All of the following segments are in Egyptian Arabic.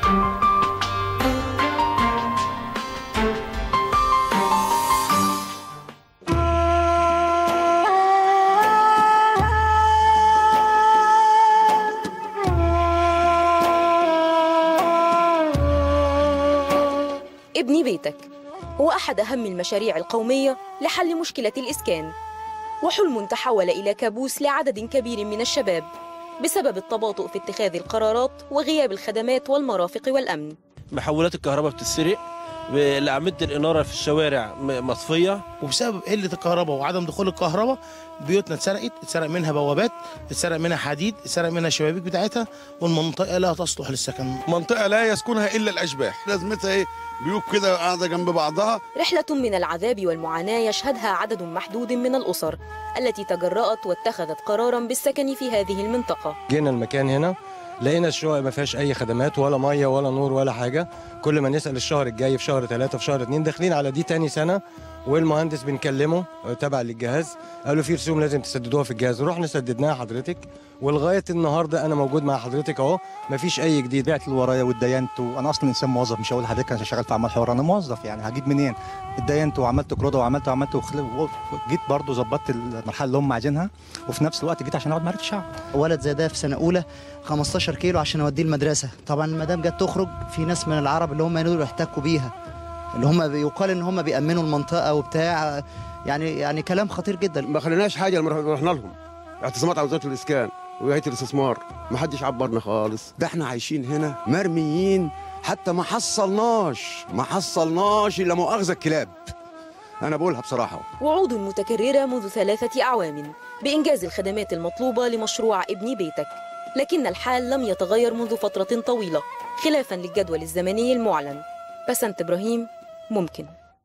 ابني بيتك هو أحد أهم المشاريع القومية لحل مشكلة الإسكان وحلم تحول إلى كابوس لعدد كبير من الشباب بسبب التباطؤ في اتخاذ القرارات وغياب الخدمات والمرافق والأمن محولات الكهرباء بتتسرق الأعمدة الإنارة في الشوارع م- مطفية وبسبب قله الكهرباء وعدم دخول الكهرباء بيوتنا اتسرقت اتسرق منها بوابات اتسرق منها حديد اتسرق منها الشبابيك بتاعتها والمنطقه لا تصلح للسكن منطقة لا يسكنها إلا الأشباح لازمتها إيه بيوت كده قاعدة جنب بعضها رحلة من العذاب والمعاناة يشهدها عدد محدود من الأسر التي تجرأت واتخذت قرارا بالسكن في هذه المنطقة جينا المكان هنا لقينا الشقق ما فيهاش اي خدمات ولا ميه ولا نور ولا حاجه كل ما نسال الشهر الجاي في شهر ثلاثة في شهر اتنين داخلين على دي تاني سنه والمهندس بنكلمه آه، تبع للجهاز قالوا في رسوم لازم تسددوها في الجهاز رحنا سددناها حضرتك ولغايه النهارده انا موجود مع حضرتك اهو مفيش اي جديد بعت اللي ورايا واتدينت وانا اصلا انسان موظف مش هقول لحضرتك انا شغال في اعمال حره انا موظف يعني هجيب منين اتدينت وعملت قروضه وعملت وعملت وخل... جيت برضه ظبطت المرحله اللي هم عايزينها وفي نفس الوقت جيت عشان اقعد ما عرفتش اقعد ولد زي ده في سنه اولى 15 كيلو عشان اوديه المدرسه طبعا المدام جت تخرج في ناس من العرب اللي هم ينزلوا يحتكوا بيها اللي هم يقال ان هم بيامنوا المنطقه وبتاع يعني يعني كلام خطير جدا ما خليناش حاجة لما رحنا لهم اعتصامات على وزارة الإسكان وهيئة الاستثمار ما حدش عبرنا خالص ده احنا عايشين هنا مرميين حتى ما حصلناش ما حصلناش الا مؤاخذه الكلاب انا بقولها بصراحه وعود متكررة منذ ثلاثة أعوام بإنجاز الخدمات المطلوبة لمشروع ابني بيتك لكن الحال لم يتغير منذ فترة طويلة خلافا للجدول الزمني المعلن بسنت إبراهيم ممكن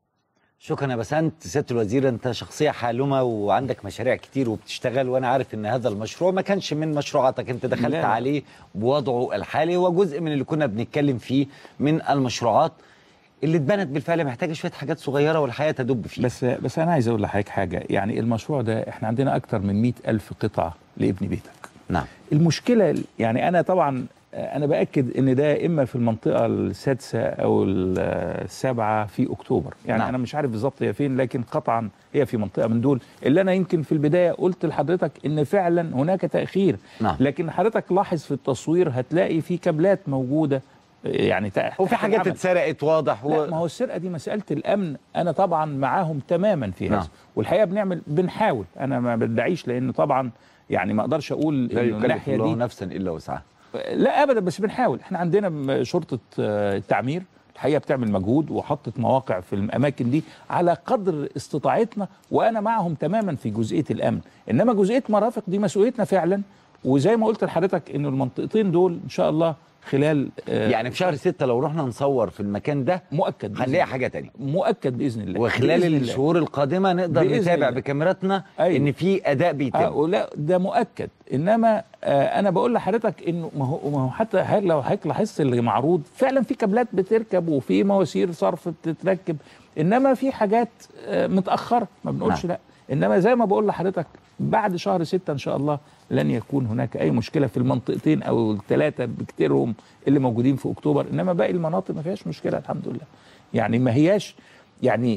شكرا يا بسنت سياده الوزير انت شخصيه حالمه وعندك مشاريع كتير وبتشتغل وانا عارف ان هذا المشروع ما كانش من مشروعاتك انت دخلت لا، لا. عليه بوضعه الحالي هو جزء من اللي كنا بنتكلم فيه من المشروعات اللي اتبنت بالفعل محتاجه شويه حاجات صغيره والحياه تدب فيها بس بس انا عايز اقول لحضرتك حاجه يعني المشروع ده احنا عندنا اكتر من مئة ألف قطعه لابن بيتك نعم المشكله يعني انا طبعا انا باكد ان ده اما في المنطقه السادسه او السابعه في اكتوبر يعني نعم. نعم. انا مش عارف بالظبط هي فين لكن قطعا هي في منطقه من دول اللي انا يمكن في البدايه قلت لحضرتك ان فعلا هناك تاخير نعم. لكن حضرتك لاحظ في التصوير هتلاقي في كابلات موجوده يعني تحت وفي حاجات العمل. اتسرقت واضح لا ما هو السرقه دي مساله الامن انا طبعا معاهم تماما في هذا نعم. والحقيقه بنعمل بنحاول انا ما بدعيش لان طبعا يعني ما اقدرش اقول لا إنه يكلف الناحيه الله دي نفسا الا وسعها لا ابدا بس بنحاول احنا عندنا م- شرطه آه، التعمير الحقيقه بتعمل مجهود وحطت مواقع في الاماكن دي على قدر استطاعتنا وانا معهم تماما في جزئيه الامن انما جزئيه مرافق دي مسؤوليتنا فعلا وزي ما قلت لحضرتك انه المنطقتين دول ان شاء الله خلال آه، يعني في شهر ستة لو رحنا نصور في المكان ده مؤكد بإذن هنلاقي الله. حاجه تانية مؤكد باذن الله وخلال بإذن الله. الشهور القادمه نقدر بإذن نتابع الله. بكاميراتنا أيوة. ان في اداء بيتم آه لا ده مؤكد انما آه انا بقول لحضرتك انه ما هو ما هو حتى هل لو حضرتك لاحظت اللي معروض فعلا في كابلات بتركب وفي مواسير صرف بتتركب انما في حاجات آه متاخره ما بنقولش نعم. لا انما زي ما بقول لحضرتك بعد شهر ستة ان شاء الله لن يكون هناك اي مشكله في المنطقتين او الثلاثه بكتيرهم اللي موجودين في اكتوبر انما باقي المناطق ما فيهاش مشكله الحمد لله يعني ما هياش يعني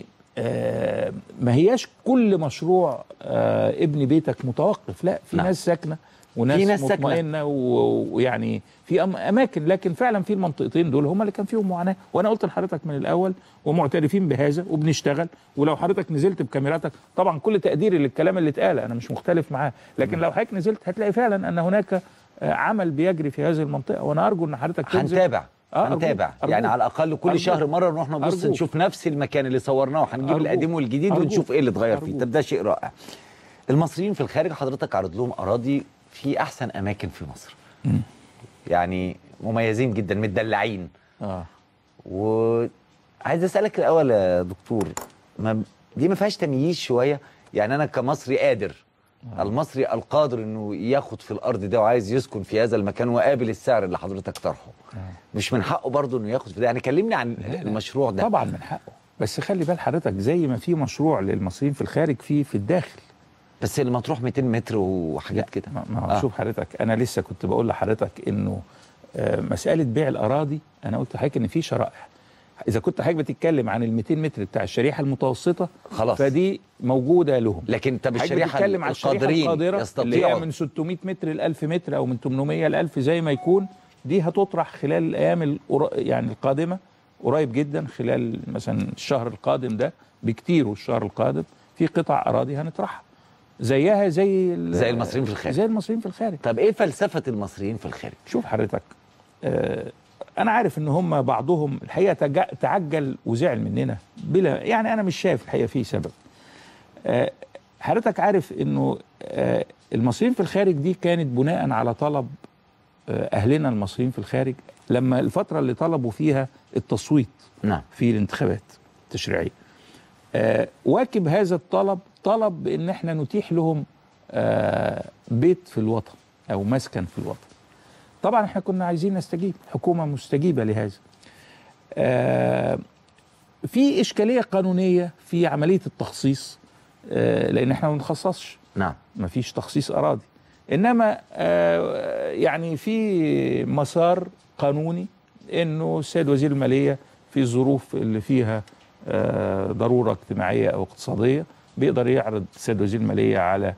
آه ما هياش كل مشروع آه ابن بيتك متوقف لا في نعم. ناس ساكنه وناس في ناس ساكنة. مطمئنه و- ويعني في أم اماكن لكن فعلا في المنطقتين دول هم اللي كان فيهم معاناه وانا قلت لحضرتك من الاول ومعترفين بهذا وبنشتغل ولو حضرتك نزلت بكاميراتك طبعا كل تقديري للكلام اللي اتقال انا مش مختلف معاه لكن لو حضرتك نزلت هتلاقي فعلا ان هناك آه، عمل بيجري في هذه المنطقه وانا ارجو ان حضرتك تنزل هنتابع آه، أرجوك، هنتابع أرجوك. يعني على الاقل كل أرجوك. شهر مره نروح نبص أرجوك. نشوف نفس المكان اللي صورناه وهنجيب أرجوك. القديم والجديد أرجوك. ونشوف ايه اللي اتغير فيه أرجوك. طب ده شيء رائع المصريين في الخارج حضرتك عرض لهم اراضي في احسن اماكن في مصر يعني مميزين جدا متدلعين اه وعايز اسالك الاول يا دكتور ما دي ما فيهاش تمييز شويه يعني انا كمصري قادر المصري القادر انه ياخد في الارض ده وعايز يسكن في هذا المكان وقابل السعر اللي حضرتك طرحه مش من حقه برضه انه ياخد في ده يعني كلمني عن المشروع ده طبعا من حقه بس خلي بال حضرتك زي ما في مشروع للمصريين في الخارج في في الداخل بس المطروح 200 متر وحاجات كده ما ما هو شوف حضرتك انا لسه كنت بقول لحضرتك انه آه، مساله بيع الاراضي انا قلت لحضرتك ان في شرائح اذا كنت حضرتك بتتكلم عن ال 200 متر بتاع الشريحه المتوسطه خلاص. فدي موجوده لهم لكن طب حضرتك الشريحه بتتكلم عن الشريحه القادرين القادره اللي هي يستطيعوا من 600 متر ل 1000 متر او من 800 ل 1000 زي ما يكون دي هتطرح خلال الايام القر- يعني القادمه قريب جدا خلال مثلا الشهر القادم ده بكتير والشهر القادم في قطع اراضي هنطرحها زيها زي ال- زي المصريين في الخارج زي المصريين في الخارج طب ايه فلسفه المصريين في الخارج شوف حضرتك آه انا عارف ان هم بعضهم الحقيقه تج- تعجل وزعل مننا بلا يعني انا مش شايف الحقيقه فيه سبب آه حضرتك عارف انه آه المصريين في الخارج دي كانت بناء على طلب آه اهلنا المصريين في الخارج لما الفتره اللي طلبوا فيها التصويت نعم في الانتخابات التشريعيه آه واكب هذا الطلب طلب بان احنا نتيح لهم آه بيت في الوطن او مسكن في الوطن طبعا احنا كنا عايزين نستجيب حكومه مستجيبه لهذا آه في اشكاليه قانونيه في عمليه التخصيص آه لان احنا ما بنخصصش نعم مفيش تخصيص اراضي انما آه يعني في مسار قانوني انه السيد وزير الماليه في الظروف اللي فيها آه ضروره اجتماعيه او اقتصاديه بيقدر يعرض السيد وزير الماليه على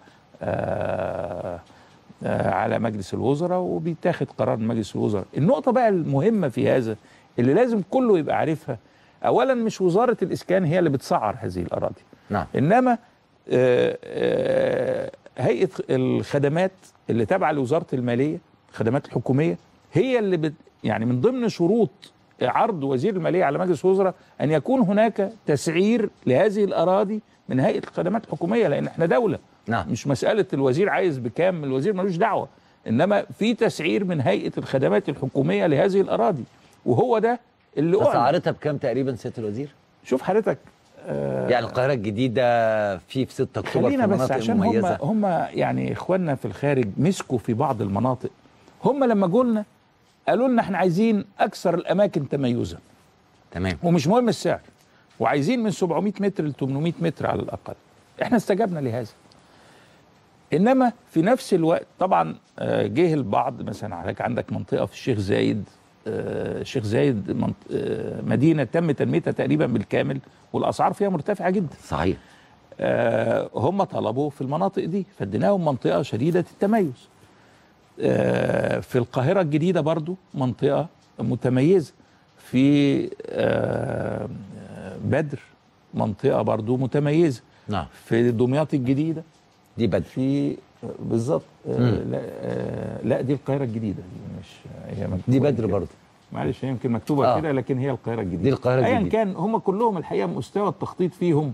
آه آه على مجلس الوزراء وبيتاخد قرار من مجلس الوزراء النقطه بقى المهمه في هذا اللي لازم كله يبقى عارفها اولا مش وزاره الاسكان هي اللي بتسعر هذه الاراضي نعم انما آه، آه، هيئه الخدمات اللي تابعه لوزاره الماليه الخدمات الحكوميه هي اللي بت يعني من ضمن شروط عرض وزير الماليه على مجلس الوزراء ان يكون هناك تسعير لهذه الاراضي من هيئه الخدمات الحكوميه لان احنا دوله نعم مش مساله الوزير عايز بكام الوزير ملوش دعوه انما في تسعير من هيئه الخدمات الحكوميه لهذه الاراضي وهو ده اللي أعلن. اسعارتها بكام تقريبا سياده الوزير شوف حضرتك آه يعني القاهره الجديده في في 6 اكتوبر خلينا في بس مناطق عشان هم مميزه هم يعني اخواننا في الخارج مسكوا في بعض المناطق هم لما جولنا قالوا لنا احنا عايزين اكثر الاماكن تميزا تمام ومش مهم السعر وعايزين من 700 متر ل 800 متر على الاقل احنا استجبنا لهذا انما في نفس الوقت طبعا آه، جه البعض مثلا عليك عندك منطقه في الشيخ زايد آه، الشيخ زايد منط- آه، مدينه تم تنميتها تقريبا بالكامل والاسعار فيها مرتفعه جدا صحيح آه، هم طلبوا في المناطق دي فاديناهم منطقه شديده التميز آه، في القاهره الجديده برضو منطقه متميزه في آه، بدر منطقه برضو متميزه نعم في دمياط الجديده دي بدر في بالظبط آه، مم. لا, آه، لا دي القاهره الجديده دي مش هي مكتوبة دي بدر كده. برضه معلش هي يمكن مكتوبه آه. آه. كده لكن هي القاهره الجديده دي القاهرة ايا الجديدة. كان هم كلهم الحقيقه مستوى التخطيط فيهم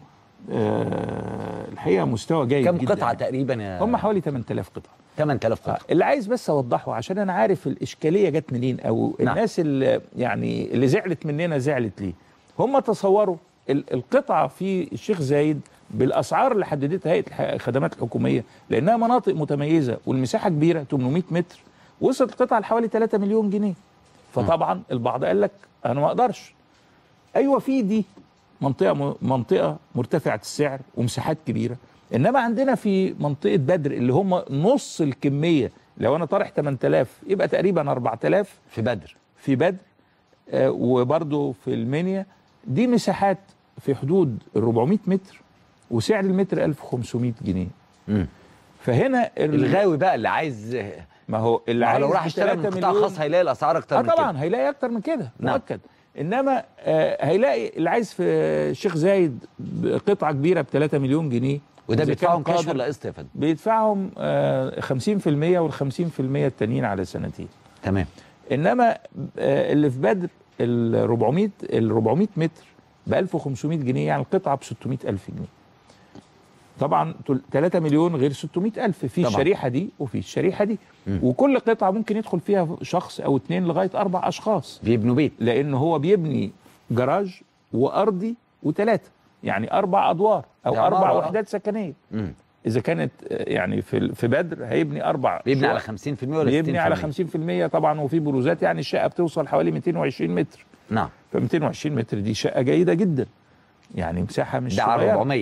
آه الحقيقه مستوى جيد كم جدا قطعه تقريبا يا هم حوالي 8000 قطعه 8000 قطعه اللي عايز بس اوضحه عشان انا عارف الاشكاليه جت منين او نعم. الناس اللي يعني اللي زعلت مننا زعلت ليه هم تصوروا ال- القطعه في الشيخ زايد بالاسعار اللي حددتها هيئه الح- الخدمات الحكوميه لانها مناطق متميزه والمساحه كبيره 800 متر وصلت القطعه لحوالي 3 مليون جنيه فطبعا البعض قال لك انا ما اقدرش ايوه في دي منطقه م- منطقه مرتفعه السعر ومساحات كبيره انما عندنا في منطقه بدر اللي هم نص الكميه لو انا طارح 8000 يبقى تقريبا 4000 في بدر في بدر آه وبرضه في المنيا دي مساحات في حدود ال 400 متر وسعر المتر 1500 جنيه مم. فهنا ال- الغاوي بقى اللي عايز ما هو اللي ما هو عايز لو راح اشترى من 3 قطاع مليون خاص هيلاقي الاسعار اكتر اه من كده طبعا هيلاقي اكتر من كده نعم. مؤكد انما آه هيلاقي اللي عايز في الشيخ زايد قطعه كبيره ب 3 مليون جنيه وده إذا بيدفعهم كان كاش قادر- ولا قسط يا فندم بيدفعهم آه 50% وال 50% التانيين على سنتين تمام انما آه اللي في بدر ال 400 ال 400 متر ب 1500 جنيه يعني القطعه ب 600 الف جنيه طبعا تل- 3 مليون غير 600 الف في طبعا. الشريحه دي وفي الشريحه دي مم. وكل قطعه ممكن يدخل فيها شخص او اتنين لغايه اربع اشخاص بيبنوا بيت لان هو بيبني جراج وارضي وثلاثه يعني اربع ادوار او ده اربع عمارة، آه. وحدات سكنيه مم. اذا كانت آه، يعني في في بدر هيبني اربع بيبني على شقق. 50% ولا 60% بيبني على 50% طبعا وفي بروزات يعني الشقه بتوصل حوالي 220 متر نعم ف 220 متر دي شقه جيده جدا يعني مساحه مش ده على صغيرة. 400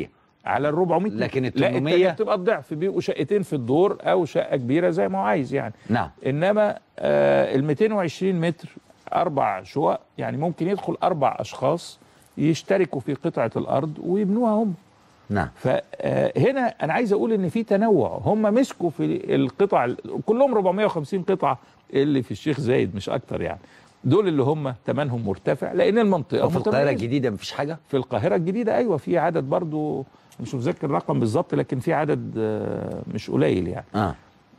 على ال 400 متر. لكن ال لا 800 التانية بتبقى الضعف بيبقوا شقتين في الدور او شقه كبيره زي ما هو عايز يعني نعم انما آه ال 220 متر اربع شقق يعني ممكن يدخل اربع اشخاص يشتركوا في قطعه الارض ويبنوها هم نعم فهنا انا عايز اقول ان في تنوع هم مسكوا في القطع كلهم 450 قطعه اللي في الشيخ زايد مش اكتر يعني دول اللي هم ثمنهم مرتفع لان المنطقه وفي القاهره متميزة. الجديده مفيش حاجه في القاهره الجديده ايوه في عدد برضو مش متذكر الرقم بالظبط لكن في عدد آه، مش قليل يعني اه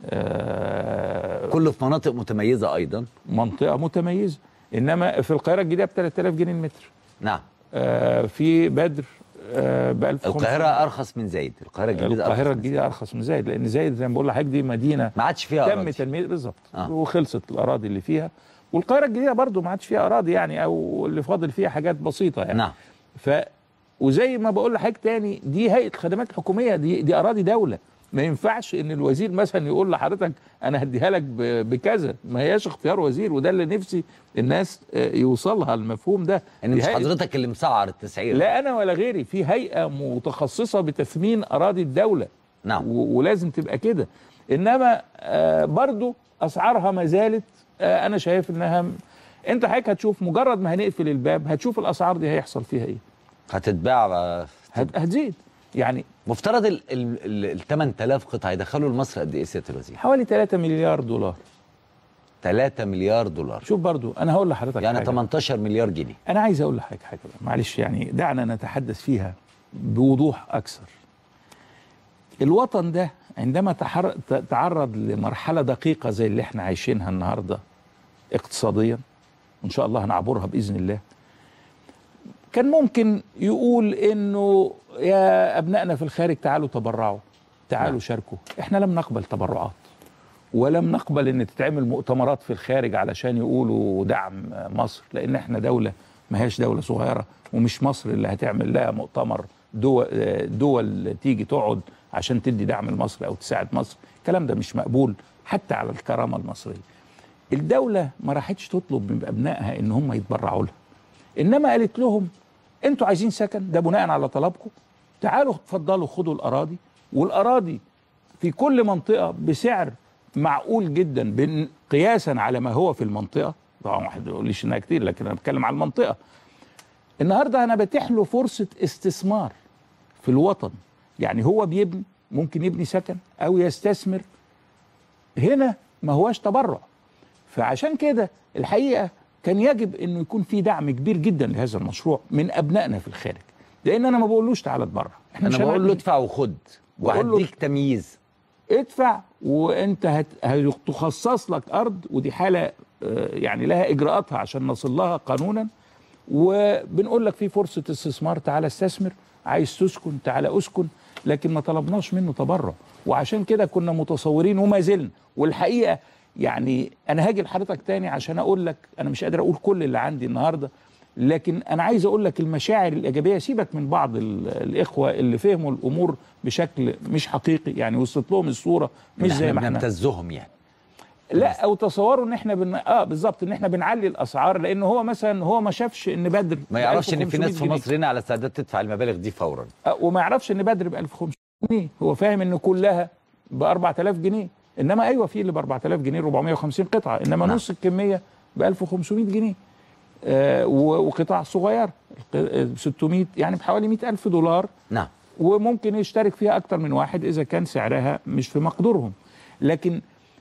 آه كله في مناطق متميزه ايضا منطقه متميزه انما في القاهره الجديده ب 3000 جنيه المتر نعم آه في بدر آه ب 1500 القاهره ارخص من زايد القاهره الجديده القاهره أرخص. الجديده ارخص من زايد لان زايد زي ما بقول لحضرتك دي مدينه ما عادش فيها تم أراضي. تنميه بالظبط آه. آه. وخلصت الاراضي اللي فيها والقاهره الجديده برضو ما عادش فيها اراضي يعني او اللي فاضل فيها حاجات بسيطه يعني نعم ف وزي ما بقول لحضرتك تاني دي هيئه خدمات حكوميه دي دي اراضي دوله ما ينفعش ان الوزير مثلا يقول لحضرتك انا هديها لك ب- بكذا ما هياش اختيار وزير وده اللي نفسي الناس آه، يوصلها المفهوم ده ان دي مش هيئة- حضرتك اللي مسعر التسعير لا انا ولا غيري في هيئه متخصصه بتثمين اراضي الدوله نعم ولازم تبقى كده انما آه برضو اسعارها ما زالت آه انا شايف انها م- انت حضرتك هتشوف مجرد ما هنقفل الباب هتشوف الاسعار دي هيحصل فيها ايه هتتباع آه، هت- هتزيد يعني مفترض ال ال- ال ال 8000 قطعه يدخلوا لمصر قد ايه سياده الوزير؟ حوالي 3 مليار دولار 3 مليار دولار شوف برضو انا هقول لحضرتك يعني حاجة. 18 مليار جنيه انا عايز اقول لحضرتك حاجه بقى. معلش يعني دعنا نتحدث فيها بوضوح اكثر الوطن ده عندما تحر... ت- تعرض لمرحله دقيقه زي اللي احنا عايشينها النهارده اقتصاديا وان شاء الله هنعبرها باذن الله كان ممكن يقول انه يا ابنائنا في الخارج تعالوا تبرعوا تعالوا شاركوا احنا لم نقبل تبرعات ولم نقبل ان تتعمل مؤتمرات في الخارج علشان يقولوا دعم مصر لان احنا دوله ما هيش دوله صغيره ومش مصر اللي هتعمل لها مؤتمر دول, دول تيجي تقعد عشان تدي دعم لمصر او تساعد مصر الكلام ده مش مقبول حتى على الكرامه المصريه الدوله ما راحتش تطلب من ابنائها ان هم يتبرعوا لها انما قالت لهم انتوا عايزين سكن ده بناء على طلبكم تعالوا اتفضلوا خدوا الاراضي والاراضي في كل منطقه بسعر معقول جدا بن- قياسا على ما هو في المنطقه طبعا واحد ما يقوليش انها كتير لكن انا بتكلم على المنطقه النهارده انا بتيح له فرصه استثمار في الوطن يعني هو بيبني ممكن يبني سكن او يستثمر هنا ما هواش تبرع فعشان كده الحقيقه كان يجب انه يكون في دعم كبير جدا لهذا المشروع من ابنائنا في الخارج لان انا ما بقولوش تعالى اتبرع انا مش بقول له هنعمل- ادفع وخد بقول له- وهديك تمييز ادفع وانت هت... هتخصص لك ارض ودي حاله آه، يعني لها اجراءاتها عشان نصل لها قانونا وبنقول لك في فرصه استثمار تعالى استثمر عايز تسكن تعالى اسكن لكن ما طلبناش منه تبرع وعشان كده كنا متصورين وما زلنا والحقيقه يعني انا هاجي لحضرتك تاني عشان اقول لك انا مش قادر اقول كل اللي عندي النهارده لكن انا عايز اقول لك المشاعر الايجابيه سيبك من بعض ال- الاخوه اللي فهموا الامور بشكل مش حقيقي يعني وصلت لهم الصوره مش إن زي إحنا ما احنا بنبتزهم يعني لا او تصوروا ان احنا بن... اه بالظبط ان احنا بنعلي الاسعار لان هو مثلا هو ما شافش ان بدر ما ب يعرفش ان في 1500 ناس في جنيه. مصر هنا على استعداد تدفع المبالغ دي فورا آه وما يعرفش ان بدر ب 1500 جنيه هو فاهم ان كلها ب 4000 جنيه انما ايوه في اللي ب 4000 جنيه 450 قطعه انما نعم. نص الكميه ب 1500 جنيه آه و- وقطع صغيره الق- آه، 600 يعني بحوالي 100000 دولار نعم وممكن يشترك فيها اكتر من واحد اذا كان سعرها مش في مقدورهم لكن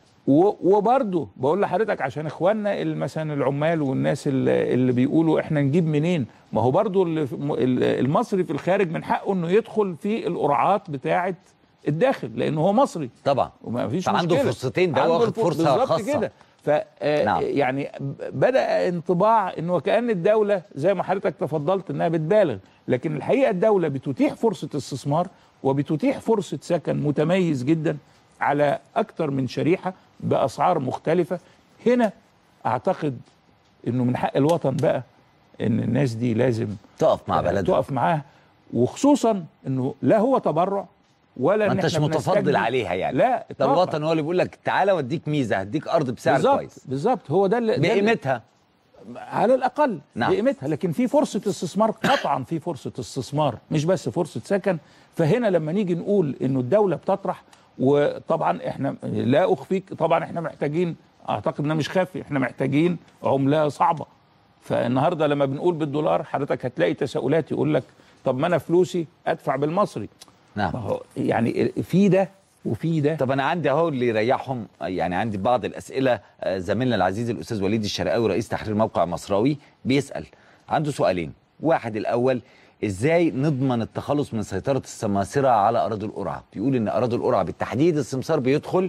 و- وبرضه بقول لحضرتك عشان اخواننا اللي مثلا العمال والناس اللي, اللي بيقولوا احنا نجيب منين ما هو برضه اللي في- م- ال- المصري في الخارج من حقه انه يدخل في القرعات بتاعه الداخل لانه هو مصري طبعا وما فيش فعنده مشكلة. فرصتين ده عنده واخد الفر- فرصة بالظبط خاصة. كده ف آه، نعم. يعني ب- بدا انطباع انه كان الدوله زي ما حضرتك تفضلت انها بتبالغ لكن الحقيقه الدوله بتتيح فرصه استثمار وبتتيح فرصه سكن متميز جدا على اكتر من شريحه باسعار مختلفه هنا اعتقد انه من حق الوطن بقى ان الناس دي لازم تقف مع بلدها تقف معاه وخصوصا انه لا هو تبرع ولا ما ان انتش احنا متفضل بنستجدي- عليها يعني لا ده إطلاقاً. الوطن هو اللي بيقول لك تعالى واديك ميزه هديك ارض بسعر بالظبط كويس بالظبط هو ده اللي ده اللي- بقيمتها على الاقل نعم. بقيمتها لكن في فرصه استثمار قطعا في فرصه استثمار مش بس فرصه سكن فهنا لما نيجي نقول انه الدوله بتطرح وطبعا احنا لا اخفيك طبعا احنا محتاجين اعتقد انها مش خافي احنا محتاجين عمله صعبه فالنهارده لما بنقول بالدولار حضرتك هتلاقي تساؤلات يقول لك طب ما انا فلوسي ادفع بالمصري نعم ما هو يعني في ده وفي ده طب انا عندي اهو اللي يريحهم يعني عندي بعض الاسئله آه، زميلنا العزيز الاستاذ وليد الشرقاوي رئيس تحرير موقع مصراوي بيسال عنده سؤالين واحد الاول ازاي نضمن التخلص من سيطره السماسره على اراضي القرعه بيقول ان اراضي القرعه بالتحديد السمسار بيدخل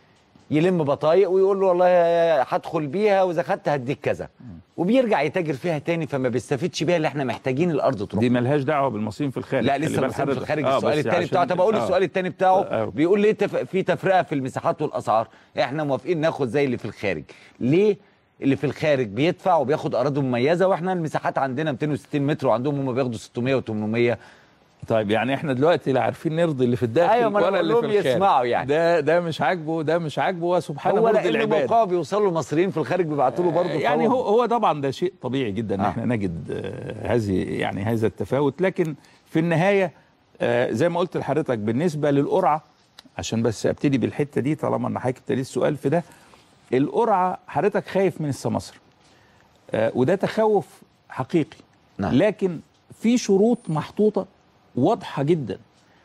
يلم بطايق ويقول له والله هدخل بيها واذا خدت هديك كذا وبيرجع يتاجر فيها تاني فما بيستفيدش بيها اللي احنا محتاجين الارض تروح دي ملهاش دعوه بالمصريين في الخارج لا خلي لسه بال المصريين في حضرتك. الخارج آه، السؤال بس الثاني عشان- بتاعه طب اقول آه. السؤال الثاني بتاعه آه. بيقول ليه تف... في تفرقه في المساحات والاسعار احنا موافقين ناخد زي اللي في الخارج ليه اللي في الخارج بيدفع وبياخد اراضي مميزه واحنا المساحات عندنا 260 متر وعندهم هم بياخدوا 600 و800 طيب يعني احنا دلوقتي لا عارفين نرضي اللي في الداخل أيوة، ما أنا ولا بقول اللي في لهم الخارج يسمعوا يعني. ده ده مش عاجبه ده مش عاجبه وسبحان هو مرضي لان العباد موقعه بيوصل له المصريين في الخارج بيبعتوا له برضه يعني فهو- هو هو طبعا ده شيء طبيعي جدا ان آه. احنا نجد آه، هذه يعني هذا التفاوت لكن في النهايه آه، زي ما قلت لحضرتك بالنسبه للقرعه عشان بس ابتدي بالحته دي طالما ان حضرتك ابتديت السؤال في ده القرعه حضرتك خايف من السماسره آه، وده تخوف حقيقي نعم. لكن في شروط محطوطه واضحه جدا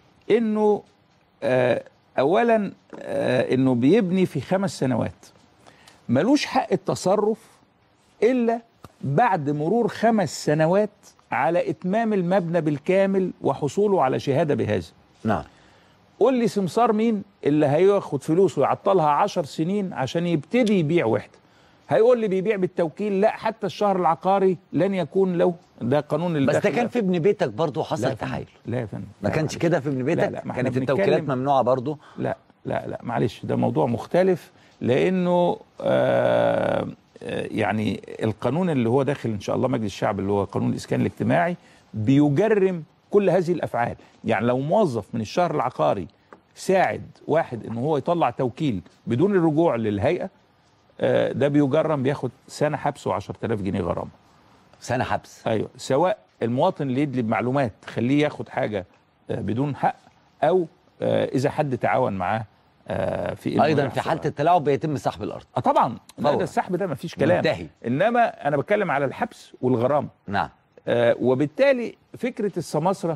انه آه، اولا آه، انه بيبني في خمس سنوات ملوش حق التصرف الا بعد مرور خمس سنوات على اتمام المبنى بالكامل وحصوله على شهاده بهذا نعم قول لي سمسار مين اللي هياخد فلوس ويعطلها عشر سنين عشان يبتدي يبيع وحده هيقول لي بيبيع بالتوكيل لا حتى الشهر العقاري لن يكون له ده قانون بس ده الداخل كان في ابن بيتك برضه لا حصل يا فندم. تحايل لا يا فندم ما لا كانش معلش. كده في ابن بيتك لا لا ما احنا كانت بنتكلم- التوكيلات ممنوعه برضه لا لا لا معلش ده موضوع مختلف لانه آه آه، يعني القانون اللي هو داخل ان شاء الله مجلس الشعب اللي هو قانون الاسكان الاجتماعي بيجرم كل هذه الافعال يعني لو موظف من الشهر العقاري ساعد واحد ان هو يطلع توكيل بدون الرجوع للهيئه آه، ده بيجرم بياخد سنه حبس و10000 جنيه غرامه سنه حبس ايوه سواء المواطن اللي يدلي بمعلومات تخليه ياخد حاجه آه، بدون حق او آه، اذا حد تعاون معاه آه، في إنه ايضا في يحصل حاله التلاعب بيتم سحب الارض اه طبعا لا فورا. ده السحب ده مفيش كلام منتهي. انما انا بتكلم على الحبس والغرامه نعم آه وبالتالي فكره السماسره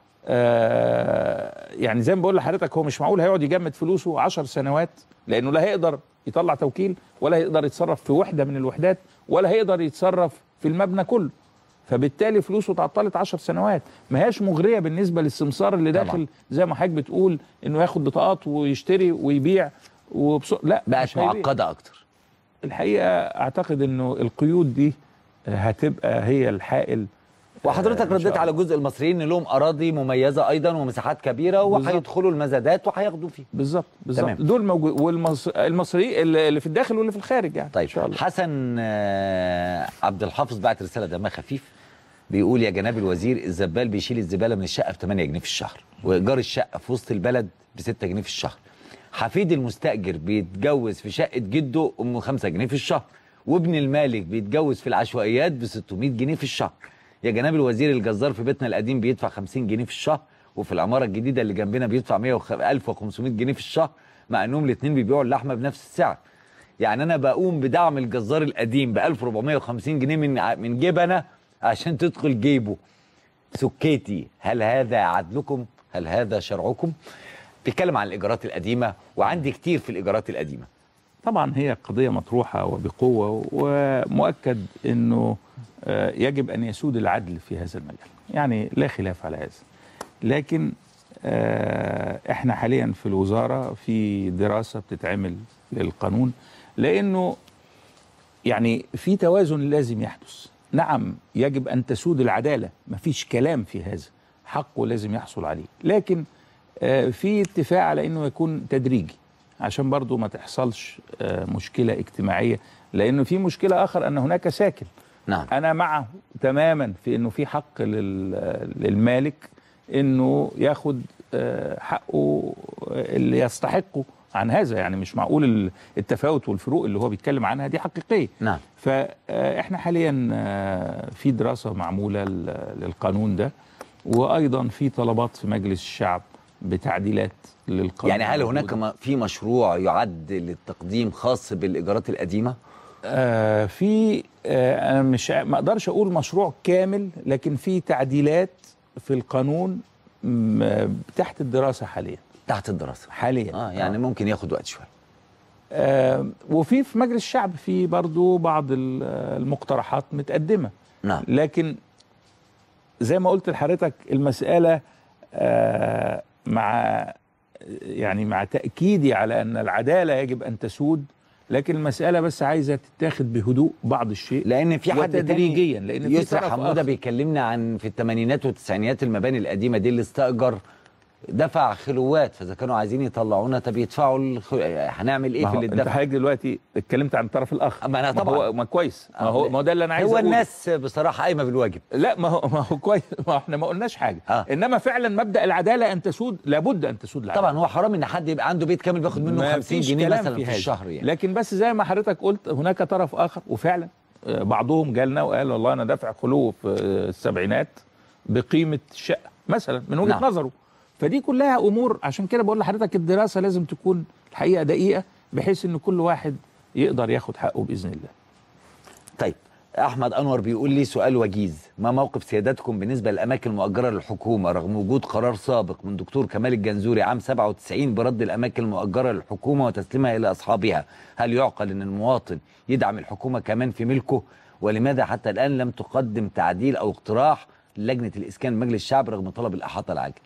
آه يعني زي ما بقول لحضرتك هو مش معقول هيقعد يجمد فلوسه 10 سنوات لانه لا هيقدر يطلع توكيل ولا هيقدر يتصرف في وحده من الوحدات ولا هيقدر يتصرف في المبنى كله فبالتالي فلوسه اتعطلت 10 سنوات ما هياش مغريه بالنسبه للسمسار اللي طبعا. داخل زي ما حضرتك بتقول انه ياخد بطاقات ويشتري ويبيع وبص... لا بقت مش هيبيع. معقده اكتر الحقيقه اعتقد انه القيود دي هتبقى هي الحائل وحضرتك آه، إن شاء رديت على جزء المصريين ان لهم اراضي مميزه ايضا ومساحات كبيره بالظبط. وهيدخلوا المزادات وهياخدوا فيه بالظبط بالظبط تمام. دول موجود والمصري اللي في الداخل واللي في الخارج يعني طيب ان شاء الله حسن آه، عبد الحافظ بعت رساله دمها خفيف بيقول يا جناب الوزير الزبال بيشيل الزباله من الشقه ب 8 جنيه في الشهر وايجار الشقه في وسط البلد ب 6 جنيه في الشهر حفيد المستاجر بيتجوز في شقه جده ام 5 جنيه في الشهر وابن المالك بيتجوز في العشوائيات ب 600 جنيه في الشهر يا جناب الوزير الجزار في بيتنا القديم بيدفع 50 جنيه في الشهر وفي العماره الجديده اللي جنبنا بيدفع 100 وخ- 1500 جنيه في الشهر مع انهم الاثنين بيبيعوا اللحمه بنفس السعر يعني انا بقوم بدعم الجزار القديم ب 1450 جنيه من ع- من جيب انا عشان تدخل جيبه سكيتي هل هذا عدلكم هل هذا شرعكم بيتكلم عن الايجارات القديمه وعندي كتير في الايجارات القديمه طبعا هي قضيه مطروحه وبقوه ومؤكد انه آه، يجب ان يسود العدل في هذا المجال يعني لا خلاف على هذا لكن آه، احنا حاليا في الوزاره في دراسه بتتعمل للقانون لانه يعني في توازن لازم يحدث نعم يجب ان تسود العداله مفيش كلام في هذا حقه لازم يحصل عليه لكن آه، في اتفاق على انه يكون تدريجي عشان برضو ما تحصلش آه، مشكله اجتماعيه لانه في مشكله اخر ان هناك ساكن نعم انا معه تماما في انه في حق لل- للمالك انه ياخد آه، حقه اللي يستحقه عن هذا يعني مش معقول ال- التفاوت والفروق اللي هو بيتكلم عنها دي حقيقيه نعم فاحنا حاليا آه، في دراسه معموله ل- للقانون ده وايضا في طلبات في مجلس الشعب بتعديلات للقانون يعني هل هناك الموجودة. م- في مشروع يعد للتقديم خاص بالايجارات القديمه آه في آه انا مش ما اقدرش اقول مشروع كامل لكن في تعديلات في القانون م- تحت الدراسه حاليا تحت الدراسه حاليا اه يعني ممكن ياخد وقت شويه آه وفي في مجلس الشعب في برضو بعض ال- المقترحات متقدمه نعم لكن زي ما قلت لحضرتك المساله آه مع يعني مع تاكيدي على ان العداله يجب ان تسود لكن المساله بس عايزه تتاخد بهدوء بعض الشيء لان في حد وتدريجيا تاني لان في يسرى طرف حموده آخر. بيكلمنا عن في الثمانينات والتسعينيات المباني القديمه دي اللي استاجر دفع خلوات فاذا كانوا عايزين يطلعونا طب يدفعوا الخ... هنعمل ايه ما في هو اللي انت اتدفع حضرتك دلوقتي اتكلم عن الطرف الاخر ما أنا ما طبعاً. هو ما كويس ما هو ما هو ده اللي انا عايز هو أقوله. الناس بصراحه قايمه بالواجب لا ما هو ما هو كويس ما احنا ما قلناش حاجه آه. انما فعلا مبدا العداله ان تسود لابد ان تسود العداله طبعا هو حرام ان حد يبقى عنده بيت كامل بياخد منه ما 50 فيش جنيه كلام مثلا في, هذا. الشهر يعني لكن بس زي ما حضرتك قلت هناك طرف اخر وفعلا آه، بعضهم جالنا وقال والله انا دافع خلو في آه، السبعينات بقيمه الشقه مثلا من وجهه نعم. نعم. نظره فدي كلها امور عشان كده بقول لحضرتك الدراسه لازم تكون الحقيقه دقيقه بحيث ان كل واحد يقدر ياخد حقه باذن الله طيب احمد انور بيقول لي سؤال وجيز ما موقف سيادتكم بالنسبه للاماكن المؤجره للحكومه رغم وجود قرار سابق من دكتور كمال الجنزوري عام 97 برد الاماكن المؤجره للحكومه وتسليمها الى اصحابها هل يعقل ان المواطن يدعم الحكومه كمان في ملكه ولماذا حتى الان لم تقدم تعديل او اقتراح لجنه الاسكان مجلس الشعب رغم طلب الاحاطه العاجل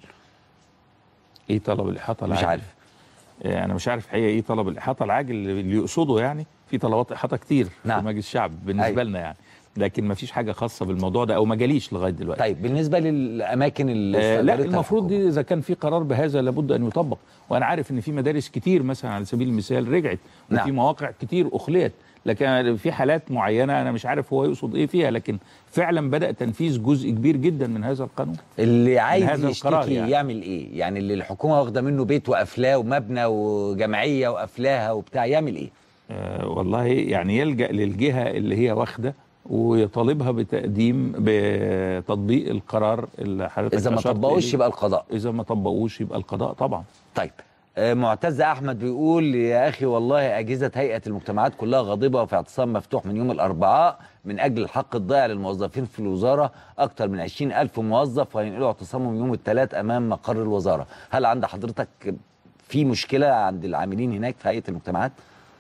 ايه طلب الاحاطه مش العاجل؟ عارف آه، انا مش عارف الحقيقه ايه طلب الاحاطه العاجل اللي يقصده يعني في طلبات احاطه كتير نعم. في مجلس الشعب بالنسبه أيوة. لنا يعني لكن ما فيش حاجه خاصه بالموضوع ده او ما جاليش لغايه دلوقتي طيب بالنسبه للاماكن اللي آه لا استأجرتها المفروض الحكومة. دي اذا كان في قرار بهذا لابد ان يطبق وانا عارف ان في مدارس كتير مثلا على سبيل المثال رجعت نعم. وفي مواقع كتير اخليت لكن في حالات معينه انا مش عارف هو يقصد ايه فيها لكن فعلا بدا تنفيذ جزء كبير جدا من هذا القانون اللي عايز هذا يشتكي القرار يعني. يعني. يعمل ايه يعني اللي الحكومه واخده منه بيت وقفلاه ومبنى وجمعيه وقفلاها وبتاع يعمل ايه آه والله يعني يلجا للجهه اللي هي واخده ويطالبها بتقديم بتطبيق القرار اللي حضرتك اذا ما أشرت طبقوش إليه. يبقى القضاء اذا ما طبقوش يبقى القضاء طبعا طيب آه، معتز احمد بيقول يا اخي والله اجهزه هيئه المجتمعات كلها غاضبه وفي اعتصام مفتوح من يوم الاربعاء من اجل الحق الضائع للموظفين في الوزاره اكثر من 20 الف موظف وهينقلوا اعتصامهم يوم الثلاث امام مقر الوزاره هل عند حضرتك في مشكله عند العاملين هناك في هيئه المجتمعات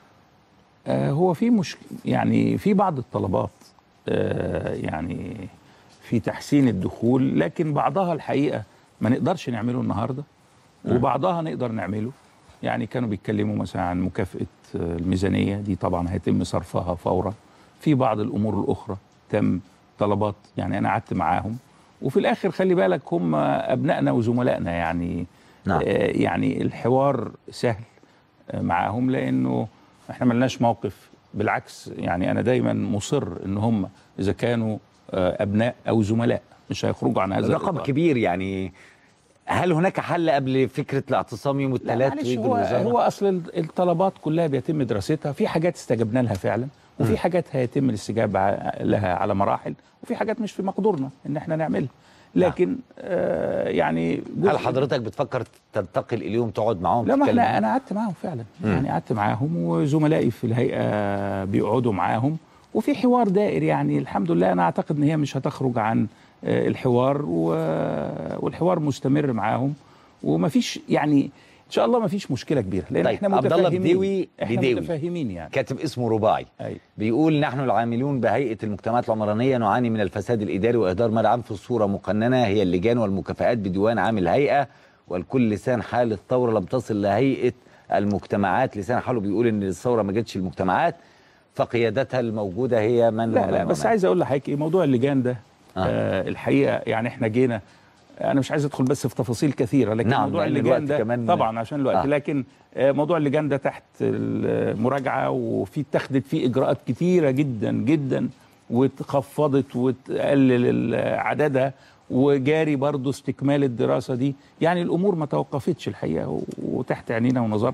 آه هو في مش يعني في بعض الطلبات آه يعني في تحسين الدخول لكن بعضها الحقيقه ما نقدرش نعمله النهارده وبعضها نقدر نعمله يعني كانوا بيتكلموا مثلا عن مكافاه آه، الميزانيه دي طبعا هيتم صرفها فورا في بعض الامور الاخرى تم طلبات يعني انا قعدت معاهم وفي الاخر خلي بالك هم ابنائنا وزملائنا يعني نعم. آه يعني الحوار سهل آه، معاهم لانه احنا ملناش موقف بالعكس يعني انا دايما مصر ان هم اذا كانوا آه، ابناء او زملاء مش هيخرجوا عن هذا رقم الإطار. كبير يعني هل هناك حل قبل فكره الاعتصام يوم لا الثلاث معلش ويجوا هو, الوزاره هو اصل ال- الطلبات كلها بيتم دراستها في حاجات استجبنا لها فعلا وفي حاجات هيتم الاستجابه ع- لها على مراحل وفي حاجات مش في مقدورنا ان احنا نعملها لكن آه يعني جزء- هل حضرتك بتفكر تنتقل اليهم تقعد معاهم لا ما تتكلم احنا معاهم؟ انا قعدت معاهم فعلا مم. يعني قعدت معاهم وزملائي في الهيئه بيقعدوا معاهم وفي حوار دائر يعني الحمد لله انا اعتقد ان هي مش هتخرج عن آه، الحوار و- والحوار مستمر معاهم ومفيش يعني ان شاء الله مفيش مشكله كبيره لان طيب، احنا عبد الله متفاهمين بديوي- احنا بديوي. متفاهمين يعني كاتب اسمه رباعي أيوة. بيقول نحن العاملون بهيئة المجتمعات العمرانية نعاني من الفساد الإداري وإهدار مال عام في صورة مقننة هي اللجان والمكافآت بديوان عام الهيئة والكل لسان حال الثورة لم تصل لهيئة المجتمعات لسان حاله بيقول إن الثورة ما جتش المجتمعات فقيادتها الموجودة هي من لا ومن لا بس ومن. عايز اقول لحضرتك ايه موضوع اللجان ده آه. آه الحقيقه يعني احنا جينا انا مش عايز ادخل بس في تفاصيل كثيره لكن نعم، موضوع لأن اللجان الوقت ده كمان- طبعا عشان الوقت آه. آه. لكن آه موضوع اللجان ده تحت المراجعه وفي اتخذت فيه اجراءات كثيره جدا جدا واتخفضت وتقلل عددها وجاري برضو استكمال الدراسه دي يعني الامور ما توقفتش الحقيقه و- وتحت عينينا ونظرنا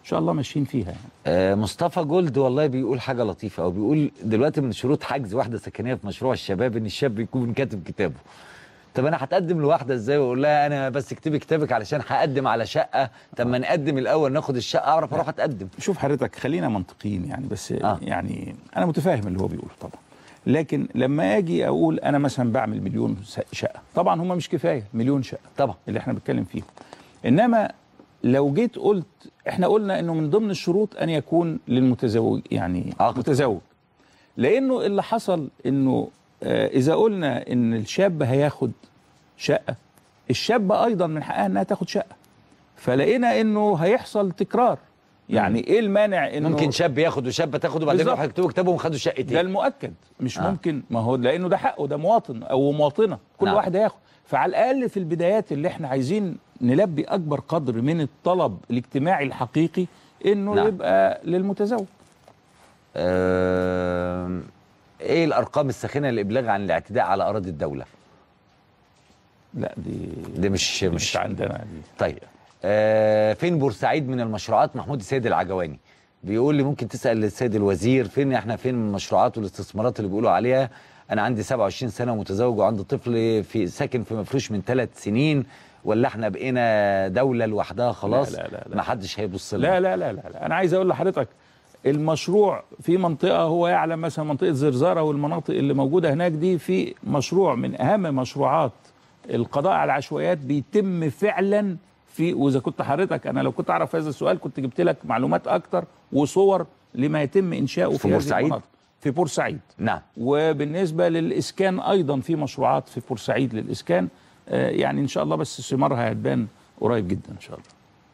شاء الله ماشيين فيها يعني. آه، مصطفى جولد والله بيقول حاجه لطيفه او بيقول دلوقتي من شروط حجز واحده سكنيه في مشروع الشباب ان الشاب يكون كاتب كتابه طب انا هتقدم لواحده ازاي واقول لها انا بس اكتبي كتابك علشان هقدم على شقه طب ما نقدم الاول ناخد الشقه اعرف اروح اتقدم شوف حضرتك خلينا منطقيين يعني بس آه. آه. يعني انا متفاهم اللي هو بيقوله طبعا لكن لما اجي اقول انا مثلا بعمل مليون س- شقه طبعا هم مش كفايه مليون شقه طبعا اللي احنا بنتكلم فيهم انما لو جيت قلت احنا قلنا انه من ضمن الشروط ان يكون للمتزوج يعني عقد. متزوج لانه اللي حصل انه آه، اذا قلنا ان الشاب هياخد شقه الشاب ايضا من حقها انها تاخد شقه فلقينا انه هيحصل تكرار يعني ايه المانع انه ممكن شاب ياخد وشابه تاخد وبعدين بالظبط. يروحوا يكتبوا كتابهم وخدوا ده شقتين المؤكد مش آه. آه. ممكن ما هو لانه ده حقه ده مواطن او مواطنه كل نعم. نعم. واحد هياخد فعلى الاقل في البدايات اللي احنا عايزين نلبي اكبر قدر من الطلب الاجتماعي الحقيقي انه نعم. نعم. يبقى للمتزوج آه، ايه الارقام الساخنه للابلاغ عن الاعتداء على اراضي الدوله لا دي دي مش مش, مش مش عندنا دي طيب آه فين بورسعيد من المشروعات محمود السيد العجواني بيقول لي ممكن تسال السيد الوزير فين احنا فين من المشروعات والاستثمارات اللي بيقولوا عليها انا عندي 27 سنه ومتزوج وعندي طفل في ساكن في مفروش من ثلاث سنين ولا احنا بقينا دوله لوحدها خلاص لا، لا، لا. ما حدش هيبص لنا لا لا لا لا, لا. انا عايز اقول لحضرتك المشروع في منطقه هو يعلم مثلا منطقه زرزاره والمناطق اللي موجوده هناك دي في مشروع من اهم مشروعات القضاء على العشوائيات بيتم فعلا في واذا كنت حضرتك انا لو كنت اعرف هذا السؤال كنت جبت لك معلومات اكتر وصور لما يتم انشاؤه في في, هذه بورسعيد؟ المناطق في بورسعيد نعم وبالنسبه للاسكان ايضا في مشروعات في بورسعيد للاسكان آه، يعني ان شاء الله بس ثمارها هتبان قريب جدا ان شاء الله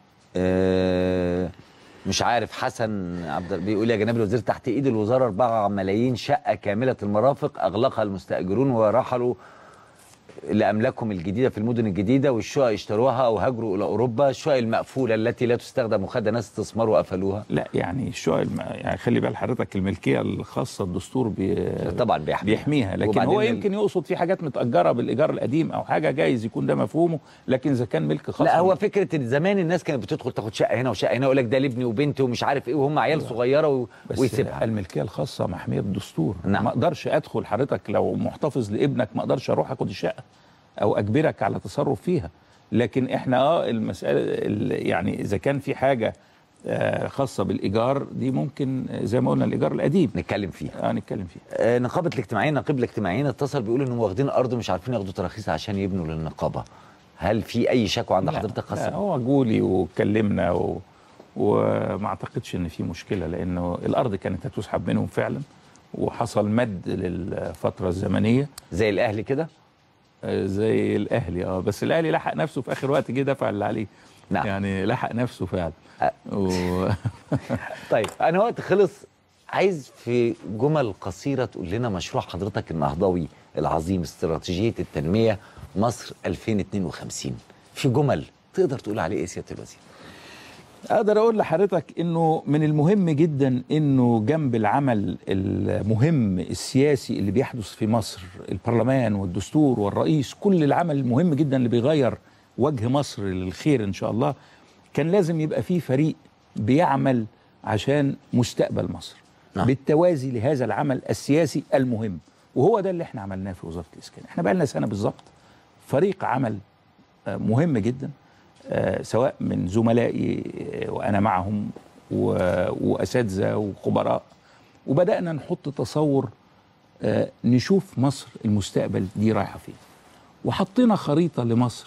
آه مش عارف حسن عبد بيقول يا جناب الوزير تحت ايد الوزاره 4 ملايين شقه كامله المرافق اغلقها المستاجرون ورحلوا لاملاكهم الجديده في المدن الجديده والشقق اشتروها او هاجروا الى اوروبا الشقق المقفوله التي لا تستخدم وخدها ناس استثمار وقفلوها لا يعني الشقق الم... يعني خلي بال حضرتك الملكيه الخاصه الدستور بي... طبعا بيحميها بيحميها لكن وبعدين هو ال- يمكن يقصد في حاجات متاجره بالايجار القديم او حاجه جايز يكون ده مفهومه لكن اذا كان ملك خاص لا هو فكره ان زمان الناس كانت بتدخل تاخد شقه هنا وشقه هنا يقول لك ده لابني وبنتي ومش عارف ايه وهم عيال صغيره و... بس ويسيبها الملكيه الخاصه محميه بالدستور نعم. ما اقدرش ادخل حضرتك لو محتفظ لابنك ما اقدرش اروح اخد الشقه او اجبرك على تصرف فيها لكن احنا اه المساله ال- يعني اذا كان في حاجه آه، خاصه بالايجار دي ممكن آه، زي ما قلنا الايجار القديم نتكلم فيها اه نتكلم فيها آه، نقابه الاجتماعيين نقيب الاجتماعيين اتصل بيقول انهم واخدين ارض مش عارفين ياخدوا تراخيص عشان يبنوا للنقابه هل في اي شكوى عند لا، حضرتك لا خاصه هو جولي واتكلمنا و... وما اعتقدش ان في مشكله لانه الارض كانت هتسحب منهم فعلا وحصل مد للفتره الزمنيه زي الاهلي كده آه، زي الاهلي اه بس الاهلي لحق نفسه في اخر وقت جه دفع اللي عليه نعم. يعني لحق نفسه فعلا و... طيب انا وقت خلص عايز في جمل قصيره تقول لنا مشروع حضرتك النهضوي العظيم استراتيجيه التنميه مصر 2052 في جمل تقدر تقول عليه ايه سياده الوزير اقدر اقول لحضرتك انه من المهم جدا انه جنب العمل المهم السياسي اللي بيحدث في مصر البرلمان والدستور والرئيس كل العمل المهم جدا اللي بيغير وجه مصر للخير ان شاء الله كان لازم يبقى فيه فريق بيعمل عشان مستقبل مصر نعم. بالتوازي لهذا العمل السياسي المهم وهو ده اللي احنا عملناه في وزاره الاسكان احنا بقى لنا سنه بالظبط فريق عمل آه، مهم جدا آه، سواء من زملائي آه، وانا معهم و- واساتذه وخبراء وبدانا نحط تصور آه، نشوف مصر المستقبل دي رايحه فين وحطينا خريطه لمصر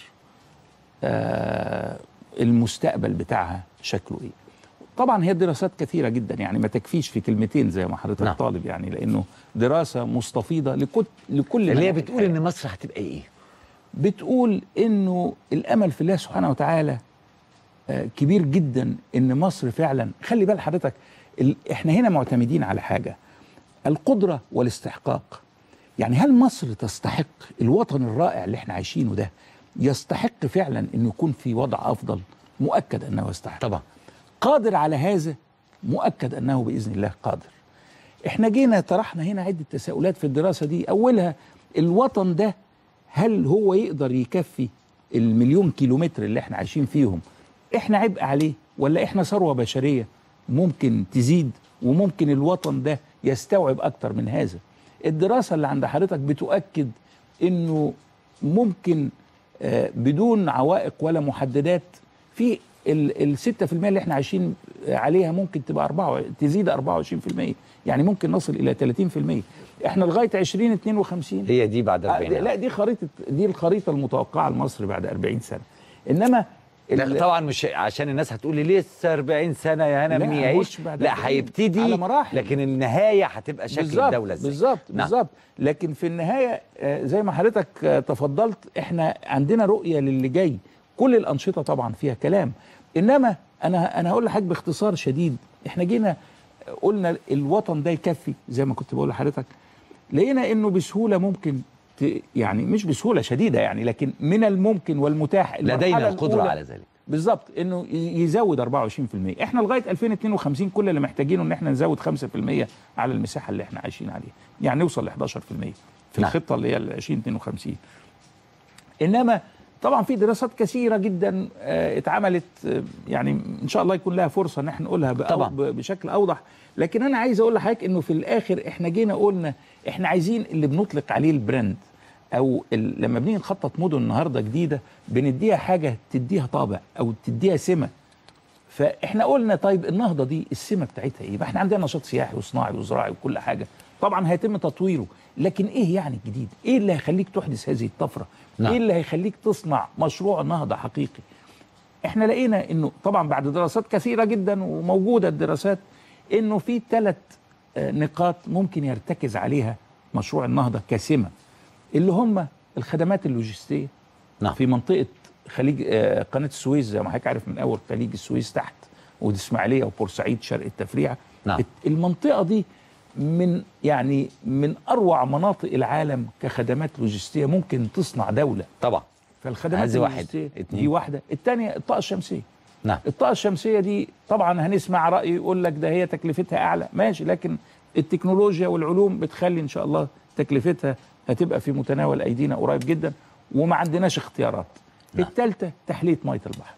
آه، المستقبل بتاعها شكله ايه طبعا هي دراسات كثيره جدا يعني ما تكفيش في كلمتين زي ما حضرتك نعم. نعم. طالب يعني لانه دراسه مستفيضه لكل لكل اللي هي مناحي بتقول ان مصر هتبقى ايه بتقول انه الامل في الله سبحانه وتعالى آه، كبير جدا ان مصر فعلا خلي بال حضرتك ال- احنا هنا معتمدين على حاجه القدره والاستحقاق يعني هل مصر تستحق الوطن الرائع اللي احنا عايشينه ده يستحق فعلا انه يكون في وضع افضل مؤكد انه يستحق طبعا قادر على هذا مؤكد انه باذن الله قادر احنا جينا طرحنا هنا عده تساؤلات في الدراسه دي اولها الوطن ده هل هو يقدر يكفي المليون كيلومتر اللي احنا عايشين فيهم احنا عبء عليه ولا احنا ثروه بشريه ممكن تزيد وممكن الوطن ده يستوعب اكتر من هذا الدراسه اللي عند حضرتك بتؤكد انه ممكن آه، بدون عوائق ولا محددات في ال 6% اللي احنا عايشين عليها ممكن تبقى 4 تزيد 24% يعني ممكن نصل الى 30% احنا لغايه 2052 هي دي بعد آه، 40 لا دي خريطه دي الخريطه المتوقعه لمصر بعد 40 سنه انما لا ال- طبعا مش عشان الناس هتقول لي لسه 40 سنه يا هنا لا، من مش يعيش بعد لا 40 هيبتدي على مراحل. لكن النهايه هتبقى شكل بالظبط، الدوله ازاي بالظبط نعم. بالظبط لكن في النهايه آه، زي ما حضرتك آه، تفضلت احنا عندنا رؤيه للي جاي كل الانشطه طبعا فيها كلام انما انا انا هقول لحضرتك باختصار شديد احنا جينا قلنا الوطن ده يكفي زي ما كنت بقول لحضرتك لقينا انه بسهوله ممكن ت- يعني مش بسهوله شديده يعني لكن من الممكن والمتاح لدينا المرحلة القدره الأولى- على ذلك بالظبط انه ي- يزود 24% احنا لغايه 2052 كل اللي محتاجينه ان احنا نزود 5% على المساحه اللي احنا عايشين عليها يعني نوصل ل 11% في نعم. الخطه اللي هي ال 2052 انما طبعا في دراسات كثيره جدا آه، اتعملت آه، يعني ان شاء الله يكون لها فرصه ان احنا نقولها بأو- طبعاً. ب- بشكل اوضح لكن انا عايز اقول لحضرتك انه في الاخر احنا جينا قلنا احنا عايزين اللي بنطلق عليه البراند او ال- لما بنيجي نخطط مدن النهارده جديده بنديها حاجه تديها طابع او تديها سمه فاحنا قلنا طيب النهضه دي السمه بتاعتها ايه؟ ما احنا عندنا نشاط سياحي وصناعي وزراعي وكل حاجه طبعا هيتم تطويره لكن ايه يعني الجديد؟ ايه اللي هيخليك تحدث هذه الطفره؟ نعم. ايه اللي هيخليك تصنع مشروع نهضه حقيقي؟ احنا لقينا انه طبعا بعد دراسات كثيره جدا وموجوده الدراسات انه في ثلاث نقاط ممكن يرتكز عليها مشروع النهضه كسمه اللي هم الخدمات اللوجستيه نعم. في منطقه خليج آه، قناه السويس زي ما حضرتك عارف من اول خليج السويس تحت والاسماعيليه وبورسعيد شرق التفريعه نعم. المنطقه دي من يعني من اروع مناطق العالم كخدمات لوجستيه ممكن تصنع دوله طبعا فالخدمات هذه واحد. اللوجستيه اتنين. دي واحده الثانيه الطاقه الشمسيه نعم الطاقه الشمسيه دي طبعا هنسمع راي يقول لك ده هي تكلفتها اعلى ماشي لكن التكنولوجيا والعلوم بتخلي ان شاء الله تكلفتها هتبقى في متناول ايدينا قريب جدا وما عندناش اختيارات نعم. الثالثه تحليه ميه البحر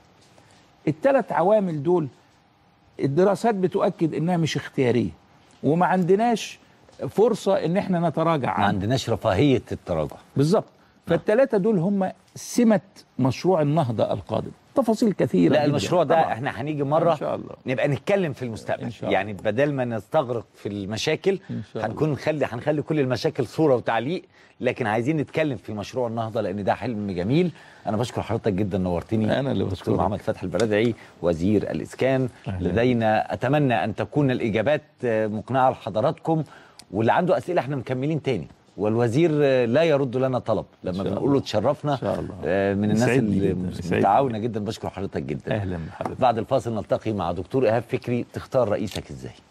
الثلاث عوامل دول الدراسات بتؤكد انها مش اختياريه وما عندناش فرصه ان احنا نتراجع ما عنها عندناش رفاهيه التراجع بالظبط فالثلاثه دول هم سمه مشروع النهضه القادم تفاصيل كثيره لا جداً. المشروع ده طبعاً. احنا هنيجي مره ان شاء الله نبقى نتكلم في المستقبل إن شاء الله. يعني بدل ما نستغرق في المشاكل إن شاء الله. هنكون نخلي هنخلي كل المشاكل صوره وتعليق لكن عايزين نتكلم في مشروع النهضه لان ده حلم جميل انا بشكر حضرتك جدا نورتني أنا اللي دكتور بشكرك. محمد فتحي البرادعي وزير الاسكان أهلاً. لدينا اتمنى ان تكون الاجابات آه، مقنعه لحضراتكم واللي عنده اسئله احنا مكملين تاني والوزير آه، لا يرد لنا طلب لما شاء بنقول له الله. تشرفنا إن شاء الله. آه، من الناس يسعدني اللي جداً، يسعدني متعاونه جدا بشكر حضرتك جدا اهلا بحضرتك بعد الفاصل نلتقي مع دكتور ايهاب فكري تختار رئيسك ازاي